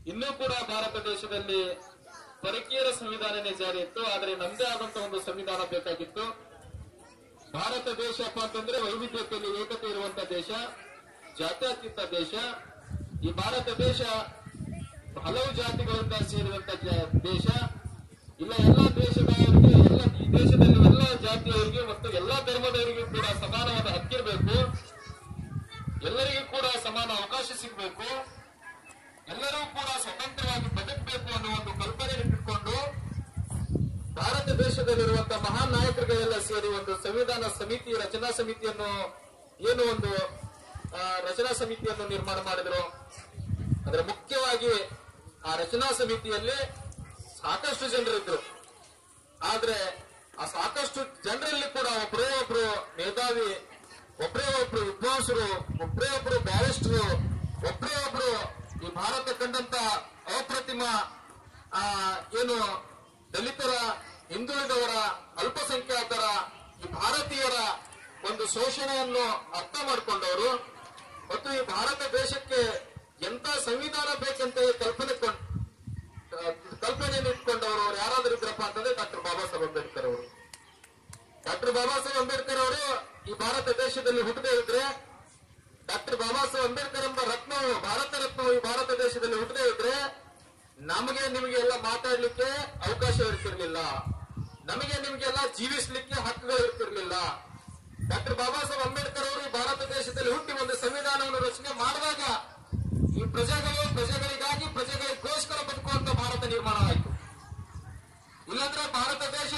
ಇನ್ನೂ ಕೂಡ ಭಾರತ ದೇಶದಲ್ಲಿ ಪರಕೀಯರ ಸಂವಿಧಾನನೇ ಜಾರಿ ಇತ್ತು ಆದರೆ ನಮ್ಮದೇ ಆದಂತಹ ಒಂದು ಸಂವಿಧಾನ ಬೇಕಾಗಿತ್ತು ಭಾರತ ದೇಶಪ್ಪ ಅಂತಂದ್ರೆ ವೈವಿಧ್ಯತೆಯಲ್ಲಿ ಏಕತೆ ಇರುವಂತ ದೇಶ ಜಾತ್ಯತೀತ ದೇಶ ಈ ಭಾರತ ದೇಶ ಹಲವು ಜಾತಿಗಳಿಂದ ಸೇರಿದಂತ ಜ- ದೇಶ ಇಲ್ಲ ಎಲ್ಲ ದೇಶದವರಿಗೆ ಎಲ್ಲ ಈ ದೇಶದಲ್ಲಿ ಎಲ್ಲ ಜಾತಿಯವರಿಗೆ ಮತ್ತು ಎಲ್ಲ ಧರ್ಮದವರಿಗೂ ಕೂಡ ಸಮಾನವಾದ ಹಕ್ಕಿರಬೇಕು ಎಲ್ಲರಿಗೂ ಕೂಡ ಸಮಾನ ಅವಕಾಶ ಸಿಗಬೇಕು ಎಲ್ಲರೂ ಕೂಡ ಸ್ವತಂತ್ರವಾಗಿ ಬದುಕಬೇಕು ಅನ್ನೋ ಒಂದು ಕಲ್ಪನೆ ಇಟ್ಟುಕೊಂಡು ಭಾರತ ದೇಶದಲ್ಲಿರುವಂತಹ ಮಹಾನ್ ನಾಯಕರುಗಳೆಲ್ಲ ಸೇರಿ ಒಂದು ಸಂವಿಧಾನ ಸಮಿತಿ ರಚನಾ ಸಮಿತಿಯನ್ನು ಏನು ಒಂದು ಆ, ರಚನಾ ಸಮಿತಿಯನ್ನು ನಿರ್ಮಾಣ ಮಾಡಿದ್ರು ಅದರ ಮುಖ್ಯವಾಗಿ ಆ ರಚನಾ ಸಮಿತಿಯಲ್ಲಿ ಸಾಕಷ್ಟು ಜನರಿದ್ರು ಆದ್ರೆ ಆ ಸಾಕಷ್ಟು ಜನರಲ್ಲಿ ಕೂಡ ಒಬ್ಬರೇ ಒಬ್ರು ಮೇಧಾವಿ ಒಬ್ಬರೇ ಒಬ್ರು ವಿದ್ವಾಂಸರು ಒಬ್ಬರೇ ಒಬ್ರು ಬ್ಯಾರಿಸ್ಟರು ಒಬ್ಬರೇ ಒಬ್ರು ಈ ಭಾರತ ಕಂಡಂತ ಅಪ್ರತಿಮ ಆ ಏನು ದಲಿತರ ಹಿಂದುಳಿದವರ ಅಲ್ಪಸಂಖ್ಯಾತರ ಈ ಭಾರತೀಯರ ಒಂದು ಶೋಷಣೆಯನ್ನು ಅರ್ಥ ಮಾಡಿಕೊಂಡವರು ಮತ್ತು ಈ ಭಾರತ ದೇಶಕ್ಕೆ ಎಂತ ಸಂವಿಧಾನ ಬೇಕಂತ ಕಲ್ಪನೆ ಕೊಂಡ್- ಆ, ಕಲ್ಪನೆಯನ್ನು ಇಟ್ಕೊಂಡವರು ಅವ್ರು ಯಾರಾದ್ರೂ ಇದ್ರಪ್ಪ ಅಂತಂದ್ರೆ ಡಾಕ್ಟರ್ ಬಾಬಾ ಸಾಹೇಬ್ ಅಂಬೇಡ್ಕರ್ ಅವರು ಡಾಕ್ಟರ್ ಬಾಬಾ ಸಾಹೇಬ್ ಅಂಬೇಡ್ಕರ್ ಅವರು ಈ ಭಾರತ ದೇಶದಲ್ಲಿ ಹುಟ್ಟದೇ ಇದ್ರೆ ಡಾಕ್ಟರ್ ಬಾಬಾ ಸಾಹೇಬ್ ಅಂಬೇಡ್ಕರ್ ಎಂಬ ರತ್ನವು ಭಾರತ ರತ್ನವು ಈ ಭಾರತ ದೇಶದಲ್ಲಿ ಹುಟ್ಟದೇ ಇದ್ರೆ ನಮಗೆ ನಿಮಗೆ ಎಲ್ಲ ಮಾತಾಡ್ಲಿಕ್ಕೆ ಅವಕಾಶ ಇರ್ತಿರ್ಲಿಲ್ಲ ನಮಗೆ ನಿಮಗೆಲ್ಲ ಜೀವಿಸ್ಲಿಕ್ಕೆ ಹಕ್ಕುಗಳು ಇರ್ತಿರ್ಲಿಲ್ಲ ಡಾಕ್ಟರ್ ಬಾಬಾ ಸಾಹೇಬ್ ಅಂಬೇಡ್ಕರ್ ಅವರು ಈ ಭಾರತ ದೇಶದಲ್ಲಿ ಹುಟ್ಟಿ ಒಂದು ಸಂವಿಧಾನವನ್ನು ರಚನೆ ಮಾಡಿದಾಗ ಈ ಪ್ರಜೆಗಳು ಪ್ರಜೆಗಳಿಗಾಗಿ ಪ್ರಜೆಗಳಿಗೋಸ್ಕರ ಬದುಕುವಂತ ಭಾರತ ನಿರ್ಮಾಣ ಆಯಿತು ಇಲ್ಲಾಂದ್ರೆ ಭಾರತ ದೇಶ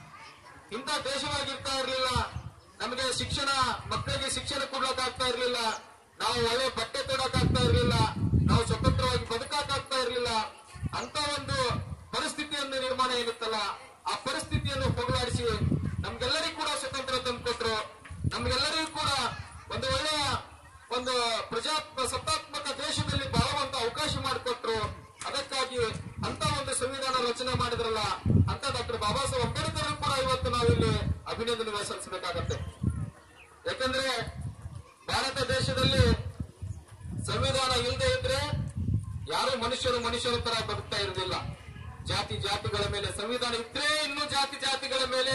ಇಂಥ ದೇಶವಾಗಿರ್ತಾ ಇರಲಿಲ್ಲ ನಮಗೆ ಶಿಕ್ಷಣ ಮಕ್ಕಳಿಗೆ ಶಿಕ್ಷಣ ಕೊಡ್ಲಕ್ ಆಗ್ತಾ ಇರಲಿಲ್ಲ ನಾವು ಒಳ್ಳೆ ಬಟ್ಟೆ ತೊಡಕ್ ಆಗ್ತಾ ಇರಲಿಲ್ಲ ನಾವು ಸ್ವತಂತ್ರವಾಗಿ ಬದುಕಾಕ್ ಆಗ್ತಾ ಇರಲಿಲ್ಲ ಅಂತ ಒಂದು ಪರಿಸ್ಥಿತಿಯನ್ನು ನಿರ್ಮಾಣ ಏನಿತ್ತಲ್ಲ ಆ ಪರಿಸ್ಥಿತಿಯನ್ನು ಹೋಗಲಾಡಿಸಿ ನಮ್ಗೆಲ್ಲರಿಗೂ ಕೂಡ ಸ್ವತಂತ್ರ ತಂದುಕೊಟ್ರು ನಮ್ಗೆಲ್ಲರಿಗೂ ಕೂಡ ಒಂದು ಒಳ್ಳೆಯ ಒಂದು ಪ್ರಜಾ ಸತ್ತಾತ್ಮಕ ದೇಶದಲ್ಲಿ ಬಾಳುವಂತ ಅವಕಾಶ ಮಾಡಿಕೊಟ್ರು ಅದಕ್ಕಾಗಿ ಅಂತ ಒಂದು ಸಂವಿಧಾನ ರಚನೆ ಮಾಡಿದ್ರಲ್ಲ ಅಂತ ಡಾಕ್ಟರ್ ಬಾಬಾ ಸಾಹೇಬ್ ಅಂಬೇಡ್ಕರ್ ಕೂಡ ಇವತ್ತು ನಾವಿಲ್ಲಿ ಅಭಿನಂದನೆ ಸಲ್ಲಿಸಬೇಕಾಗತ್ತೆ ಯಾಕಂದ್ರೆ ಭಾರತ ದೇಶದಲ್ಲಿ ಸಂವಿಧಾನ ಇಲ್ಲದೆ ಇದ್ರೆ ಯಾರು ಮನುಷ್ಯರು ಮನುಷ್ಯರ ತರ ಬದುಕ್ತಾ ಇರಲಿಲ್ಲ ಜಾತಿ ಜಾತಿಗಳ ಮೇಲೆ ಸಂವಿಧಾನ ಇದ್ರೆ ಇನ್ನೂ ಜಾತಿ ಜಾತಿಗಳ ಮೇಲೆ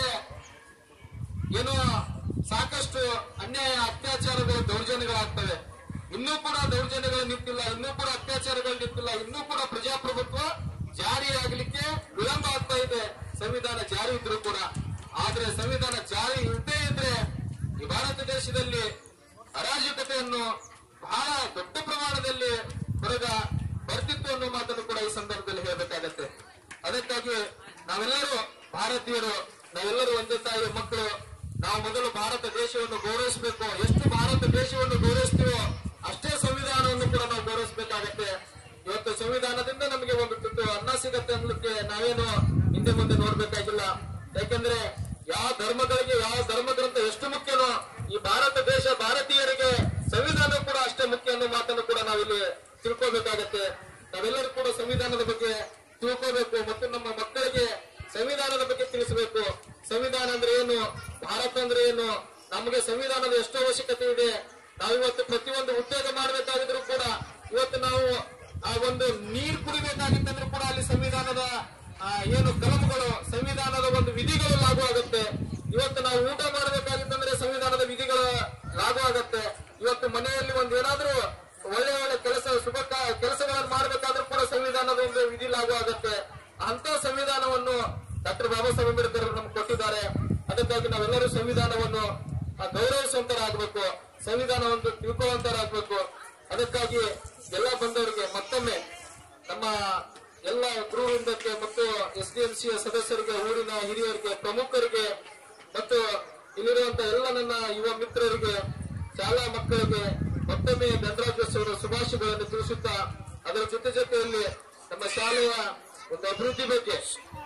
ಏನೋ ಸಾಕಷ್ಟು ಅನ್ಯಾಯ ಅತ್ಯಾಚಾರಗಳು ದೌರ್ಜನ್ಯಗಳಾಗ್ತವೆ ಇನ್ನೂ ಕೂಡ ದೌರ್ಜನ್ಯಗಳು ನಿಂತಿಲ್ಲ ಇನ್ನೂ ಕೂಡ ಅತ್ಯಾಚಾರಗಳು ನಿಂತಿಲ್ಲ ಇನ್ನೂ ಕೂಡ ಪ್ರಜಾಪ್ರಭುತ್ವ ಜಾರಿಯಾಗಲಿಕ್ಕೆ ವಿಳಂಬ ಆಗ್ತಾ ಇದೆ ಸಂವಿಧಾನ ಜಾರಿ ಇದ್ರೂ ಕೂಡ ಆದ್ರೆ ಸಂವಿಧಾನ ಜಾರಿ ಇಲ್ಲದೇ ಇದ್ರೆ ಈ ಭಾರತ ದೇಶದಲ್ಲಿ ಅರಾಜಕತೆಯನ್ನು ಬಹಳ ದೊಡ್ಡ ಪ್ರಮಾಣದಲ್ಲಿ ಹೊರಗ ಬರ್ತಿತ್ತು ಅನ್ನೋ ಮಾತನ್ನು ಕೂಡ ಈ ಸಂದರ್ಭದಲ್ಲಿ ಹೇಳಬೇಕಾಗತ್ತೆ ಅದಕ್ಕಾಗಿ ನಾವೆಲ್ಲರೂ ಭಾರತೀಯರು ನಾವೆಲ್ಲರೂ ಒಂದೇ ತಾಯಿಯ ಮಕ್ಕಳು ನಾವು ಮೊದಲು ಭಾರತ ದೇಶವನ್ನು ಗೌರವಿಸಬೇಕು ಎಷ್ಟು ಭಾರತ ದೇಶವನ್ನು ಗೌರವಿಸ್ತೀವೋ ಅಷ್ಟೇ ಸಂವಿಧಾನವನ್ನು ಕೂಡ ನಾವು ಗೌರವಿಸಬೇಕಾಗತ್ತೆ ಇವತ್ತು ಸಂವಿಧಾನದಿಂದ ನಮಗೆ ಒಂದು ತುತ್ತು ಅನ್ನ ಸಿಗತ್ತೆ ಅನ್ನಲಿಕ್ಕೆ ನಾವೇನು ಹಿಂದೆ ಮುಂದೆ ನೋಡ್ಬೇಕಾಗಿಲ್ಲ ಯಾಕಂದ್ರೆ ಯಾವ ಧರ್ಮಗಳಿಗೆ ಯಾವ ಧರ್ಮ ಗ್ರಂಥ ಎಷ್ಟು ಮುಖ್ಯನೋ ಈ ಭಾರತ ದೇಶ ಭಾರತೀಯರಿಗೆ ಸಂವಿಧಾನ ಕೂಡ ಅಷ್ಟೇ ಮುಖ್ಯ ಅನ್ನೋ ಮಾತನ್ನು ಕೂಡ ನಾವಿಲ್ಲಿ ತಿಳ್ಕೋಬೇಕಾಗತ್ತೆ ನಾವೆಲ್ಲರೂ ಕೂಡ ಸಂವಿಧಾನದ ಬಗ್ಗೆ ತಿಳ್ಕೋಬೇಕು ಮತ್ತು ನಮ್ಮ ಮಕ್ಕಳಿಗೆ ಸಂವಿಧಾನದ ಬಗ್ಗೆ ತಿಳಿಸಬೇಕು ಸಂವಿಧಾನ ಅಂದ್ರೆ ಏನು ಭಾರತ ಅಂದ್ರೆ ಏನು ನಮಗೆ ಸಂವಿಧಾನದ ಎಷ್ಟು ಅವಶ್ಯಕತೆ ಇದೆ ನಾವು ಇವತ್ತು ಪ್ರತಿಯೊಂದು ಉದ್ಯೋಗ ಮಾಡಬೇಕಾಗಿದ್ರು ಕೂಡ ಇವತ್ತು ನಾವು ಆ ಒಂದು ನೀರು ಕುಡಿಬೇಕಾಗಿತ್ತಂದ್ರೂ ಕೂಡ ಅಲ್ಲಿ ಸಂವಿಧಾನದ ಆ, ಏನು ಕಲಮುಗಳು ಸಂವಿಧಾನದ ಒಂದು ವಿಧಿಗಳು ಲಾಗು ಆಗುತ್ತೆ ಇವತ್ತು ನಾವು ಊಟ ಮಾಡಬೇಕಾಗಿತ್ತಂದ್ರೆ ಸಂವಿಧಾನದ ವಿಧಿಗಳು ಲಾಗು ಆಗುತ್ತೆ ಇವತ್ತು ಮನೆಯಲ್ಲಿ ಒಂದು ಏನಾದ್ರೂ ಒಳ್ಳೆ ಒಳ್ಳೆ ಕೆಲಸ ಶುಭ ಕ- ಕೆಲಸಗಳನ್ನು ಮಾಡಬೇಕಾದ್ರೂ ಕೂಡ ಸಂವಿಧಾನದ ಒಂದು ವಿಧಿ ಲಾಗು ಆಗುತ್ತೆ ಅಂತ ಸಂವಿಧಾನವನ್ನು ಡಾಕ್ಟರ್ ಬಾಬಾ ಸಾಹೇಬ್ ಅಂಬೇಡ್ಕರ್ ಅವರು ನಮ್ಗೆ ಕೊಟ್ಟಿದ್ದಾರೆ ಅದಕ್ಕಾಗಿ ನಾವೆಲ್ಲರೂ ಸಂವಿಧಾನವನ್ನು ಆ, ಗೌರವಿಸುವಂತರಾಗಬೇಕು ಸಂವಿಧಾನವನ್ನು ತಿಳ್ಕೊಳ್ಳುವಂತರಾಗಬೇಕು ಅದಕ್ಕಾಗಿ ಎಲ್ಲ ಬಂದವರಿಗೆ ಮತ್ತೊಮ್ಮೆ ನಮ್ಮ ಎಲ್ಲ ಗೃಹವೃಂದಕ್ಕೆ ಮತ್ತು ಎಸ್ ಡಿ ಎಂ ಸಿಯ ಸದಸ್ಯರಿಗೆ ಊರಿನ ಹಿರಿಯರಿಗೆ ಪ್ರಮುಖರಿಗೆ ಮತ್ತು ಇಲ್ಲಿರುವಂತಹ ಎಲ್ಲ ನನ್ನ ಯುವ ಮಿತ್ರರಿಗೆ ಶಾಲಾ ಮಕ್ಕಳಿಗೆ ಮತ್ತೊಮ್ಮೆ ಗಣರಾಜ್ಯೋತ್ಸವದ ಶುಭಾಶಯಗಳನ್ನು ತಿಳಿಸುತ್ತಾ ಅದರ ಜೊತೆ ಜೊತೆಯಲ್ಲಿ ನಮ್ಮ ಶಾಲೆಯ ಒಂದು ಅಭಿವೃದ್ಧಿ ಬಗ್ಗೆ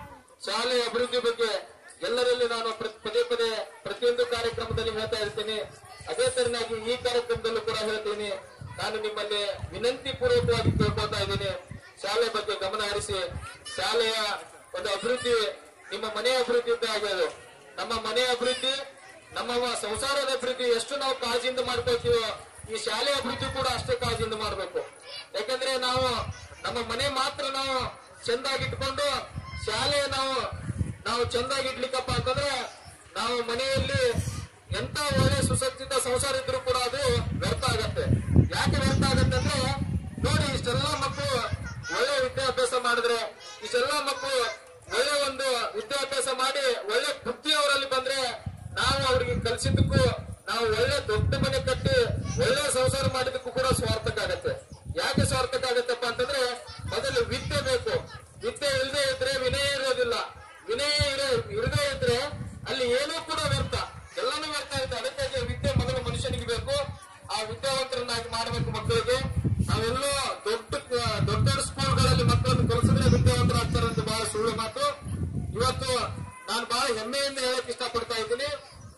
ಶಾಲೆಯ ಅಭಿವೃದ್ಧಿ ಬಗ್ಗೆ ಎಲ್ಲರಲ್ಲಿ ನಾನು ಪ್ರ- ಪದೇ ಪದೇ ಪ್ರತಿಯೊಂದು ಕಾರ್ಯಕ್ರಮದಲ್ಲಿ ಹೇಳ್ತಾ ಇರ್ತೀನಿ ಅದೇ ತರನಾಗಿ ಈ ಕಾರ್ಯಕ್ರಮದಲ್ಲೂ ಕೂಡ ಹೇಳ್ತೀನಿ ನಾನು ನಿಮ್ಮಲ್ಲಿ ವಿನಂತಿ ಪೂರ್ವಕವಾಗಿ ಕೇಳ್ಕೊತಾ ಇದ್ದೀನಿ ಶಾಲೆ ಬಗ್ಗೆ ಗಮನ ಹರಿಸಿ ಶಾಲೆಯ ಒಂದು ಅಭಿವೃದ್ಧಿ ನಿಮ್ಮ ಮನೆಯ ಅಭಿವೃದ್ಧಿ ಇದ್ದ ಹಾಗೆ ಅದು ನಮ್ಮ ಮನೆಯ ಅಭಿವೃದ್ಧಿ ನಮ್ಮ ಸಂಸಾರದ ಅಭಿವೃದ್ಧಿ ಎಷ್ಟು ನಾವು ಕಾಳಜಿಯಿಂದ ಮಾಡ್ಕೊಳ್ತೀವೋ ಈ ಶಾಲೆ ಅಭಿವೃದ್ಧಿ ಕೂಡ ಅಷ್ಟೇ ಕಾಳಜಿಯಿಂದ ಮಾಡಬೇಕು ಯಾಕಂದ್ರೆ ನಾವು ನಮ್ಮ ಮನೆ ಮಾತ್ರ ನಾವು ಚೆಂದಾಗಿಟ್ಕೊಂಡು ಶಾಲೆ ನಾವು ನಾವು ಚೆಂದಾಗಿ ಇಡ್ಲಿಕ್ಕಪ್ಪ ಅಂತಂದ್ರೆ ನಾವು ಮನೆಯಲ್ಲಿ ಎಂತ ಒಳ್ಳೆ ಸುಸಜ್ಜಿತ ಸಂಸಾರ ಇದ್ರೂ ಕೂಡ ಅದು ವ್ಯರ್ಥ ಆಗತ್ತೆ ಯಾಕೆ ವ್ಯರ್ಥ ಆಗತ್ತೆ ಅಂದ್ರೆ ನೋಡಿ ಇಷ್ಟೆಲ್ಲ ಮಕ್ಕಳು ಒಳ್ಳೆ ವಿದ್ಯಾಭ್ಯಾಸ ಮಾಡಿದ್ರೆ ಇಷ್ಟೆಲ್ಲ ಮಕ್ಕಳು ಒಳ್ಳೆ ಒಂದು ವಿದ್ಯಾಭ್ಯಾಸ ಮಾಡಿ ಒಳ್ಳೆ ಬುದ್ಧಿ ಅವರಲ್ಲಿ ಬಂದ್ರೆ ನಾವು ಅವ್ರಿಗೆ ಕಲಿಸಿದ್ದಕ್ಕೂ ನಾವು ಒಳ್ಳೆ ದೊಡ್ಡ ಮನೆ ಕಟ್ಟಿ ಒಳ್ಳೆ ಸಂಸಾರ ಮಾಡಿದಕ್ಕೂ ಕೂಡ ಸ್ವಾರ್ಥಕ್ಕಾಗತ್ತೆ ಯಾಕೆ ಸ್ವಾರ್ಥಕ್ಕಾಗತ್ತಪ್ಪ ಅಂತಂದ್ರೆ ಮೊದಲು ವಿದ್ಯೆ ಬೇಕು ವಿದ್ಯೆ ಇಲ್ಲದೆ ಇದ್ರೆ ವಿನಯ ಇರೋದಿಲ್ಲ ವಿನಯ ಇರೋ ಇರದೇ ಇದ್ರೆ ಅಲ್ಲಿ ಏನೂ ಕೂಡ ವ್ಯರ್ಥ ಎಲ್ಲಾನು ವ್ಯರ್ಥ ಆಗುತ್ತೆ ಅದಕ್ಕಾಗಿ ವಿದ್ಯೆ ಮೊದಲು ಮನುಷ್ಯನಿಗೆ ಬೇಕು ಆ ವಿದ್ಯಾವಂತರನ್ನಾಗಿ ಮಾಡಬೇಕು ಮಕ್ಕಳಿಗೆ ನಾವೆಲ್ಲೋ ದೊಡ್ಡ ದೊಡ್ಡ ದೊಡ್ಡ ಸ್ಕೂಲ್ಗಳಲ್ಲಿ ಮಕ್ಕಳನ್ನು ಕಲಿಸಿದ್ರೆ ವಿದ್ಯಾವಂತರಾಗ್ತಾರೆ ಅಂತ ಬಹಳ ಸುಳ್ಳು ಮಾತು ಇವತ್ತು ನಾನು ಬಹಳ ಹೆಮ್ಮೆಯಿಂದ ಹೇಳಕ್ ಇಷ್ಟಪಡ್ತಾ ಇದ್ದೀನಿ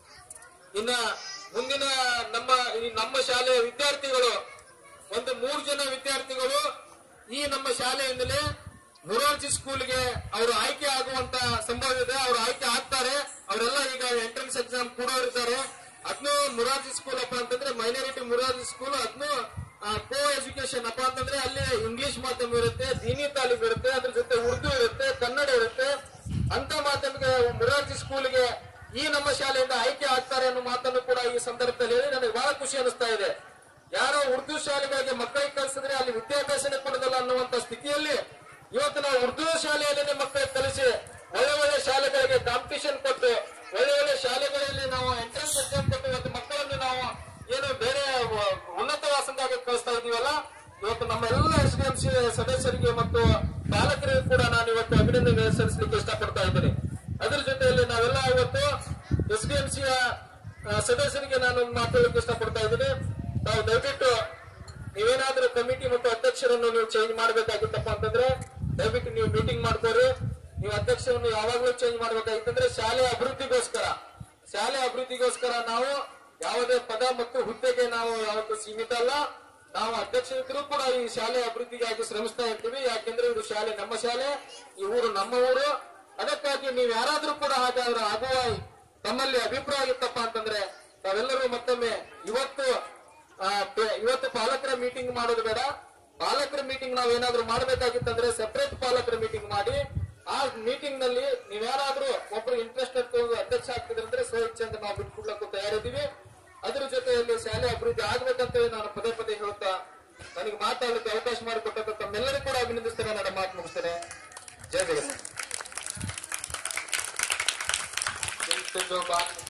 ಇನ್ನ ಮುಂದಿನ ನಮ್ಮ ಈ ನಮ್ಮ ಶಾಲೆಯ ವಿದ್ಯಾರ್ಥಿಗಳು ಒಂದು ಮೂರು ಜನ ವಿದ್ಯಾರ್ಥಿಗಳು ಈ ನಮ್ಮ ಶಾಲೆಯಿಂದಲೇ ಮುರಾರ್ಜಿ ಸ್ಕೂಲ್ಗೆ ಅವರು ಆಯ್ಕೆ ಆಗುವಂತ ಸಂಭವ ಇದೆ ಅವರು ಆಯ್ಕೆ ಆಗ್ತಾರೆ ಅವರೆಲ್ಲ ಈಗ ಎಂಟ್ರೆನ್ಸ್ ಎಕ್ಸಾಮ್ ಕೂಡೋರಿದ್ದಾರೆ ಅದನ್ನು ಮುರಾರ್ಜಿ ಸ್ಕೂಲ್ ಅಪ್ಪ ಅಂತಂದ್ರೆ ಮೈನಾರಿಟಿ ಮುರಾರ್ಜಿ ಸ್ಕೂಲ್ ಅದನ್ನು ಕೋ ಎಜುಕೇಶನ್ ಅಪ್ಪ ಅಂತಂದ್ರೆ ಅಲ್ಲಿ ಇಂಗ್ಲಿಷ್ ಮಾಧ್ಯಮ ಇರುತ್ತೆ ದೀನಿ ತಾಲೀಮ್ ಇರುತ್ತೆ ಅದ್ರ ಜೊತೆ ಉರ್ದು ಇರುತ್ತೆ ಕನ್ನಡ ಇರುತ್ತೆ ಅಂತ ಮಾಧ್ಯಮಿಕ ಮುರಾರ್ಜಿ ಸ್ಕೂಲ್ಗೆ ಈ ನಮ್ಮ ಶಾಲೆಯಿಂದ ಆಯ್ಕೆ ಆಗ್ತಾರೆ ಅನ್ನೋ ಮಾತನ್ನು ಕೂಡ ಈ ಸಂದರ್ಭದಲ್ಲಿ ಹೇಳಿ ನನಗೆ ಬಹಳ ಖುಷಿ ಅನಿಸ್ತಾ ಇದೆ ಯಾರೋ ಉರ್ದು ಶಾಲೆಗಳಿಗೆ ಮಕ್ಕಳಿಗೆ ಕಲಿಸಿದ್ರೆ ಅಲ್ಲಿ ವಿದ್ಯಾಭ್ಯಾಸನೇ ಕೊಡೋದಿಲ್ಲ ಅನ್ನುವಂತ ಸ್ಥಿತಿಯಲ್ಲಿ ಇವತ್ತು ನಾವು ಉರ್ದು ಶಾಲೆಯಲ್ಲೇ ಮಕ್ಕಳಿಗೆ ಕಲಿಸಿ ಒಳ್ಳೆ ಒಳ್ಳೆ ಶಾಲೆಗಳಿಗೆ ಕಾಂಪಿಟಿಷನ್ ಕೊಟ್ಟು ಒಳ್ಳೆ ಒಳ್ಳೆ ಶಾಲೆಗಳಲ್ಲಿ ನಾವು ಎಂಟ್ರೆನ್ಸ್ ಎಕ್ಸಾಮ್ ಕೊಟ್ಟು ಇವತ್ತು ಮಕ್ಕಳನ್ನು ನಾವು ಏನು ಬೇರೆ ವ- ಉನ್ನತ ವ್ಯಾಸಂಗಕ್ಕೆ ಕಳಿಸ್ತಾ ಇದೀವಲ್ಲ ಇವತ್ತು ನಮ್ಮ ಎಲ್ಲ ಎಸ್ ಡಿ ಎಂ ಸಿ ಸದಸ್ಯರಿಗೆ ಮತ್ತು ಪಾಲಕರಿಗೂ ಕೂಡ ನಾನು ಇವತ್ತು ಅಭಿನಂದನೆ ಸಲ್ಲಿಸಲಿಕ್ಕೆ ಇಷ್ಟಪಡ್ತಾ ಇದ್ದೀನಿ ಅದರ ಜೊತೆಯಲ್ಲಿ ನಾವೆಲ್ಲ ಇವತ್ತು ಎಸ್ ಡಿ ಎಂ ಸಿಯ ಸದಸ್ಯರಿಗೆ ನಾನು ಮಾತಾಡಲಿಕ್ಕೆ ಇಷ್ಟಪಡ್ತಾ ಇದ್ದೀನಿ ತಾವು ದಯವಿಟ್ಟು ನೀವೇನಾದ್ರೂ ಕಮಿಟಿ ಮತ್ತು ಅಧ್ಯಕ್ಷರನ್ನು ನೀವು ಚೇಂಜ್ ಮಾಡಬೇಕಾಗಿತ್ತಪ್ಪ ಅಂತಂದ್ರೆ ದಯವಿಟ್ಟು ನೀವು ಮೀಟಿಂಗ್ ಮಾಡ್ಕೋರಿ ನೀವು ಅಧ್ಯಕ್ಷರನ್ನು ಯಾವಾಗಲೂ ಚೇಂಜ್ ಮಾಡ್ಬೇಕಾಗಿತ್ತಂದ್ರೆ ಶಾಲೆ ಅಭಿವೃದ್ಧಿಗೋಸ್ಕರ ಶಾಲೆ ಅಭಿವೃದ್ಧಿಗೋಸ್ಕರ ನಾವು ಯಾವುದೇ ಪದ ಮತ್ತು ಹುದ್ದೆಗೆ ನಾವು ಯಾವತ್ತೂ ಸೀಮಿತ ಅಲ್ಲ ನಾವು ಅಧ್ಯಕ್ಷರಿದ್ರು ಕೂಡ ಈ ಶಾಲೆ ಅಭಿವೃದ್ಧಿಗಾಗಿ ಶ್ರಮಿಸ್ತಾ ಇರ್ತೀವಿ ಯಾಕೆಂದ್ರೆ ಇದು ಶಾಲೆ ನಮ್ಮ ಶಾಲೆ ಈ ಊರು ನಮ್ಮ ಊರು ಅದಕ್ಕಾಗಿ ನೀವು ಯಾರಾದ್ರೂ ಕೂಡ ಹಾಗಾದ್ರೆ ಆಗುವ ತಮ್ಮಲ್ಲಿ ಅಭಿಪ್ರಾಯ ಇತ್ತಪ್ಪ ಅಂತಂದ್ರೆ ತಾವೆಲ್ಲರೂ ಮತ್ತೊಮ್ಮೆ ಇವತ್ತು ಆ, ಪೆ- ಇವತ್ತು ಪಾಲಕರ ಮೀಟಿಂಗ್ ಮಾಡೋದು ಬೇಡ ಪಾಲಕರ ಮೀಟಿಂಗ್ ನಾವ್ ಏನಾದ್ರೂ ಮಾಡ್ಬೇಕಾಗಿತ್ತಂದ್ರೆ ಸೆಪರೇಟ್ ಪಾಲಕರ ಮೀಟಿಂಗ್ ಮಾಡಿ ಆ ಮೀಟಿಂಗ್ ನಲ್ಲಿ ನೀವ್ಯಾರಾದ್ರೂ ಒಬ್ರು ಇಂಟ್ರೆಸ್ಟ್ ಅಧ್ಯಕ್ಷ ಆಗ್ತಿದ್ರೆ ಸ್ವ ಇಚ್ಛೆಯಿಂದ ನಾವು ಬಿಟ್ಕೊಡ್ಲಕ್ಕೂ ತಯಾರಿದ್ದೀವಿ ಅದ್ರ ಜೊತೆಯಲ್ಲಿ ಶಾಲೆ ಅಭಿವೃದ್ಧಿ ಆಗ್ಬೇಕಂತ ಹೇಳಿ ನಾನು ಪದೇ ಪದೇ ಹೇಳ್ತಾ ನನಗೆ ಮಾತಾಡಲಿಕ್ಕೆ ಅವಕಾಶ ಮಾಡಿಕೊಟ್ಟಂತ ತಮ್ಮೆಲ್ಲರೂ ಕೂಡ ಅಭಿನಂದಿಸ್ತೇನೆ ನನ್ನ ಮಾತು ಮುಗಿಸ್ತೇನೆ ಜಯ ಜಗನ್ನಾಥ जिनसे जो बात